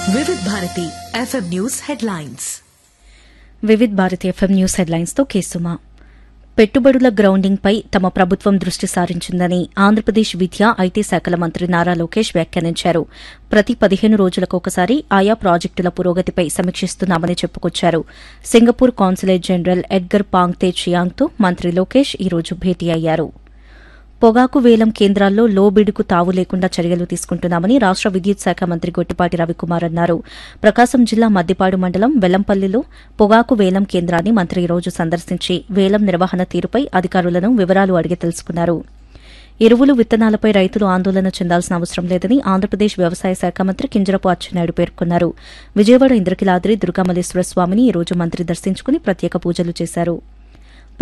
వివిధ Bharati FM news headlines Vividh Bharati FM news హెడ్లైన్స్తో కేసుమా పెట్టుబడుల గ్రౌండింగ్పై తమ ప్రభుత్వం దృష్టి సారించిందని ఆంధ్రప్రదేశ్ విద్యా ఐటీ శాఖల మంత్రి నారా లోకేష్ వ్యాఖ్యానించారు ప్రతి పదిహేను రోజులకు ఒకసారి ఆయా ప్రాజెక్టుల పురోగతిపై సమీక్షిస్తున్నామని చెప్పుకొచ్చారు Singapore consulate general Edgar Pang Tze చియాంగ్తో మంత్రి లోకేష్ ఈ రోజు భేటీ అయ్యారు పొగాకు వేలం కేంద్రాల్లో లో బిడుకు తావు లేకుండా చర్యలు తీసుకుంటున్నామని రాష్ట విద్యుత్ శాఖ మంత్రి గొట్టిపాటి రవికుమార్ అన్నారు ప్రకాశం జిల్లా మద్దిపాడు మండలం వెల్లంపల్లిలో పొగాకు వేలం కేంద్రాన్ని మంత్రి ఈ రోజు సందర్శించి వేలం నిర్వహణ తీరుపై అధికారులను వివరాలు అడిగి తెలుసుకున్నారు ఎరువులు విత్తనాలపై రైతులు ఆందోళన చెందాల్సిన అవసరం లేదని ఆంధ్రప్రదేశ్ వ్యవసాయ శాఖ మంత్రి కింజరపు అచ్చెన్నాయుడు పేర్కొన్నారు విజయవాడ ఇంద్రకిలాద్రి దుర్గామల్లేశ్వర స్వామిని ఈ రోజు మంత్రి దర్శించుకుని ప్రత్యేక పూజలు చేశారు